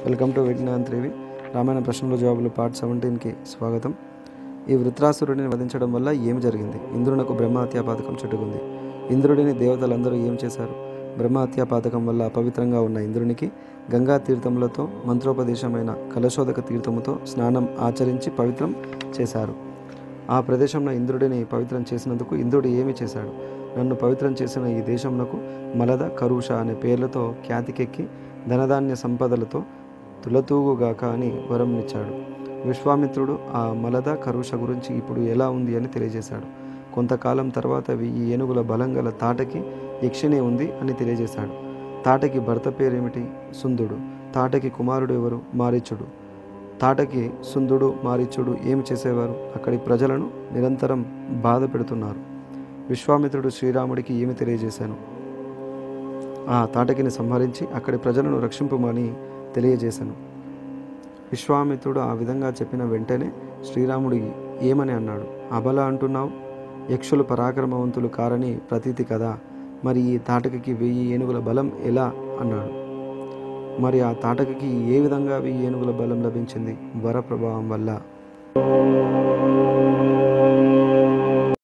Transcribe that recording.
welcome to Vignan త్రివి రామాయణ ప్రశ్నలు జవాబులు పార్ట్ సెవెంటీన్కి స్వాగతం ఈ వృత్రాసురుడిని వధించడం వల్ల ఏమి జరిగింది ఇంద్రునకు బ్రహ్మహత్యా పాతకం చుట్టుకుంది ఇంద్రుడిని దేవతలందరూ ఏం చేశారు బ్రహ్మహత్యా పాతకం వల్ల అపవిత్రంగా ఉన్న ఇంద్రునికి గంగా తీర్థములతో మంత్రోపదేశమైన కలశోదక తీర్థముతో స్నానం ఆచరించి పవిత్రం చేశారు ఆ ప్రదేశంలో ఇంద్రుడిని పవిత్రం చేసినందుకు ఇంద్రుడు ఏమి చేశాడు నన్ను పవిత్రం చేసిన ఈ దేశంలో మలద కరుష అనే పేర్లతో ఖ్యాతికెక్కి ధనధాన్య సంపదలతో తులతూగుగాక అని వరంనిచ్చాడు విశ్వామిత్రుడు ఆ మలద కరుష గురించి ఇప్పుడు ఎలా ఉంది అని తెలియజేశాడు కొంతకాలం తర్వాత వెయ్యి ఏనుగుల బలం గల తాటకి యక్షిణి ఉంది అని తెలియజేశాడు తాటకి భర్త పేరేమిటి సుందుడు తాటకి కుమారుడు ఎవరు మారీచుడు తాటకి సుందుడు మారీచుడు ఏమి చేసేవారు అక్కడి ప్రజలను నిరంతరం బాధ పెడుతున్నారు విశ్వామిత్రుడు శ్రీరాముడికి ఏమి తెలియజేశాను ఆ తాటకిని సంహరించి అక్కడి ప్రజలను రక్షింపమని తెలియజేశాను విశ్వామిత్రుడు ఆ విధంగా చెప్పిన వెంటనే శ్రీరాముడి ఏమని అన్నాడు అబల అంటున్నావు యక్షులు పరాక్రమవంతులు కారని ప్రతీతి కదా మరి ఈ తాటకకి వెయ్యి ఏనుగుల బలం ఎలా అన్నాడు మరి ఆ తాటకకి ఏ విధంగా వెయ్యి ఏనుగుల బలం లభించింది వర ప్రభావం వల్ల